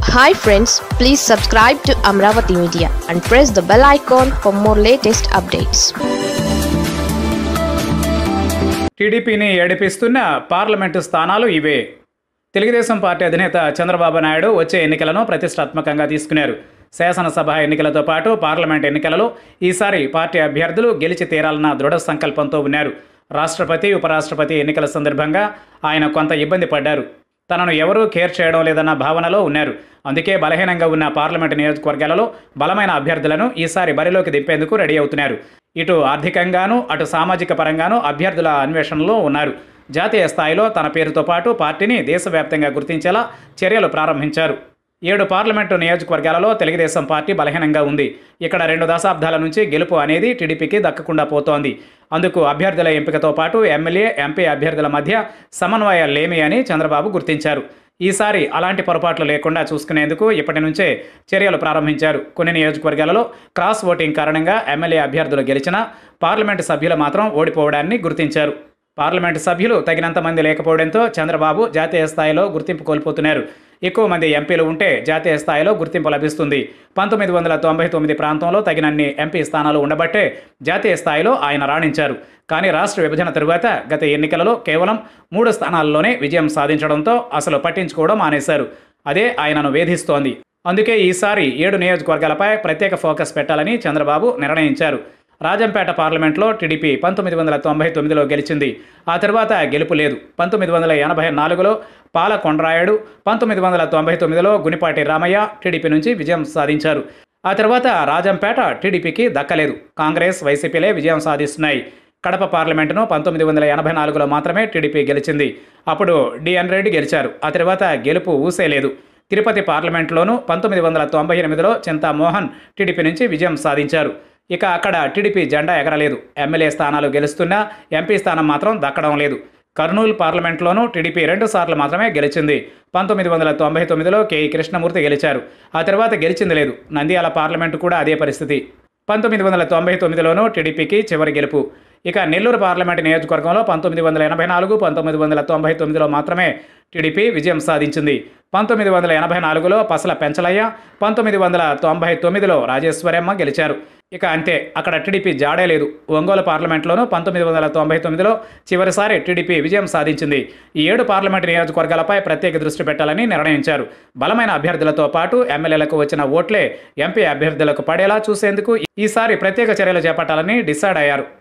hi friends please subscribe to Amaravati media and press the bell icon for more latest updates టీడీపీని ఏడిపిస్తున్న parliament స్థానాలు ఇవే Telugu Desam party అధినేత చంద్రబాబు నాయుడు వచ్చే ఎన్నికలను ప్రతిష్టాత్మకంగా తీసుకున్నారు శాసనసభ ఎన్నికలతో పాటు పార్లమెంట్ ఎన్నికలలో ఈసారి పార్టీ అభ్యర్థులు గెలిచి తీరాలన్న దృఢ సంకల్పంతో ఉన్నారు రాష్ట్రపతి ఉపరాష్ట్రపతి ఎన్నికల సందర్భంగా ఆయన కొంత ఇబ్బంది పడ్డారు తనను ఎవరూ కేర్ చేయడం లేదన్న భావనలో ఉన్నారు అందుకే బలహీనంగా ఉన్న పార్లమెంటు నియోజకవర్గాలలో బలమైన అభ్యర్థులను ఈసారి బరిలోకి దింపేందుకు రెడీ అవుతున్నారు ఇటు ఆర్థికంగానూ అటు సామాజిక పరంగానూ అభ్యర్థుల అన్వేషణలో ఉన్నారు జాతీయ స్థాయిలో తన పేరుతో పాటు పార్టీని దేశవ్యాప్తంగా గుర్తించేలా చర్యలు ప్రారంభించారు ఏడు పార్లమెంటు నియోజకవర్గాలలో తెలుగుదేశం పార్టీ బలహీనంగా ఉంది ఇక్కడ రెండు దశాబ్దాల నుంచి గెలుపు అనేది టీడీపీకి దక్కకుండా పోతోంది అందుకు అభ్యర్థుల ఎంపికతో పాటు ఎమ్మెల్యే ఎంపీ అభ్యర్థుల మధ్య సమన్వయం లేమి అని చంద్రబాబు గుర్తించారు ఈసారి అలాంటి పొరపాట్లు లేకుండా చూసుకునేందుకు ఇప్పటి నుంచే చర్యలు ప్రారంభించారు కొన్ని నియోజకవర్గాలలో క్రాస్ ఓటింగ్ కారణంగా ఎమ్మెల్యే అభ్యర్థులు గెలిచినా పార్లమెంటు సభ్యులు మాత్రం ఓడిపోవడాన్ని గుర్తించారు పార్లమెంటు సభ్యులు తగినంత మంది లేకపోవడంతో చంద్రబాబు జాతీయ స్థాయిలో గుర్తింపు కోల్పోతున్నారు ఎక్కువ మంది ఎంపీలు ఉంటే జాతీయ స్థాయిలో గుర్తింపు లభిస్తుంది పంతొమ్మిది వందల తొంభై తొమ్మిది ప్రాంతంలో తగినన్ని ఎంపీ స్థానాలు ఉండబట్టే జాతీయ స్థాయిలో ఆయన రాణించారు కానీ రాష్ట్ర విభజన తరువాత గత ఎన్నికలలో కేవలం మూడు స్థానాల్లోనే విజయం సాధించడంతో అసలు పట్టించుకోవడం మానేశారు అదే ఆయనను వేధిస్తోంది అందుకే ఈసారి ఏడు నియోజకవర్గాలపై ప్రత్యేక ఫోకస్ పెట్టాలని చంద్రబాబు నిర్ణయించారు రాజంపేట పార్లమెంట్లో టీడీపీ పంతొమ్మిది వందల తొంభై తొమ్మిదిలో గెలిచింది ఆ తర్వాత గెలుపు లేదు పంతొమ్మిది వందల ఎనభై నాలుగులో పాలకొండ్రాయుడు పంతొమ్మిది వందల తొంభై తొమ్మిదిలో గునిపాటి రామయ్య టీడీపీ నుంచి విజయం సాధించారు ఆ తర్వాత రాజంపేట టీడీపీకి దక్కలేదు కాంగ్రెస్ వైసీపీలే విజయం సాధిస్తున్నాయి కడప పార్లమెంటును పంతొమ్మిది వందల ఎనభై నాలుగులో మాత్రమే టీడీపీ గెలిచింది అప్పుడు డిఎన్ రెడ్డి గెలిచారు ఆ తర్వాత గెలుపు ఊసేలేదు తిరుపతి పార్లమెంట్లోనూ పంతొమ్మిది వందల తొంభై ఎనిమిదిలో చింతా మోహన్ టీడీపీ నుంచి విజయం సాధించారు ఇక అక్కడ టీడీపీ జెండా ఎగరలేదు ఎమ్మెల్యే స్థానాలు గెలుస్తున్నా ఎంపీ స్థానం మాత్రం దక్కడం లేదు కర్నూలు పార్లమెంట్లోనూ టీడీపీ రెండు సార్లు మాత్రమే గెలిచింది పంతొమ్మిది వందల తొంభై తొమ్మిదిలో కేఈ కృష్ణమూర్తి గెలిచారు ఆ తర్వాత గెలిచింది లేదు నంద్యాల పార్లమెంటు కూడా అదే పరిస్థితి పంతొమ్మిది వందల తొంభై తొమ్మిదిలోనూ టీడీపీకి చివరి గెలుపు ఇక నెల్లూరు పార్లమెంటు నియోజకవర్గంలో పంతొమ్మిది వందల ఎనభై నాలుగు పంతొమ్మిది వందల తొంభై తొమ్మిదిలో మాత్రమే టీడీపీ విజయం సాధించింది పంతొమ్మిది వందల ఎనభై నాలుగులో పసల పెంచలయ్య పంతొమ్మిది వందల తొంభై తొమ్మిదిలో రాజేశ్వరమ్మ గెలిచారు ఇక అంతే అక్కడ టీడీపీ జాడే లేదు ఒంగోలు పార్లమెంట్లోనూ పంతొమ్మిది వందల తొంభై తొమ్మిదిలో చివరిసారి టీడీపీ విజయం సాధించింది ఈ ఏడు పార్లమెంటు నియోజకవర్గాలపై ప్రత్యేక దృష్టి పెట్టాలని నిర్ణయించారు బలమైన అభ్యర్థులతో పాటు ఎమ్మెల్యేలకు వచ్చిన ఓట్లే ఎంపీ అభ్యర్థులకు పడేలా చూసేందుకు ఈసారి ప్రత్యేక చర్యలు చేపట్టాలని డిసైడ్ అయ్యారు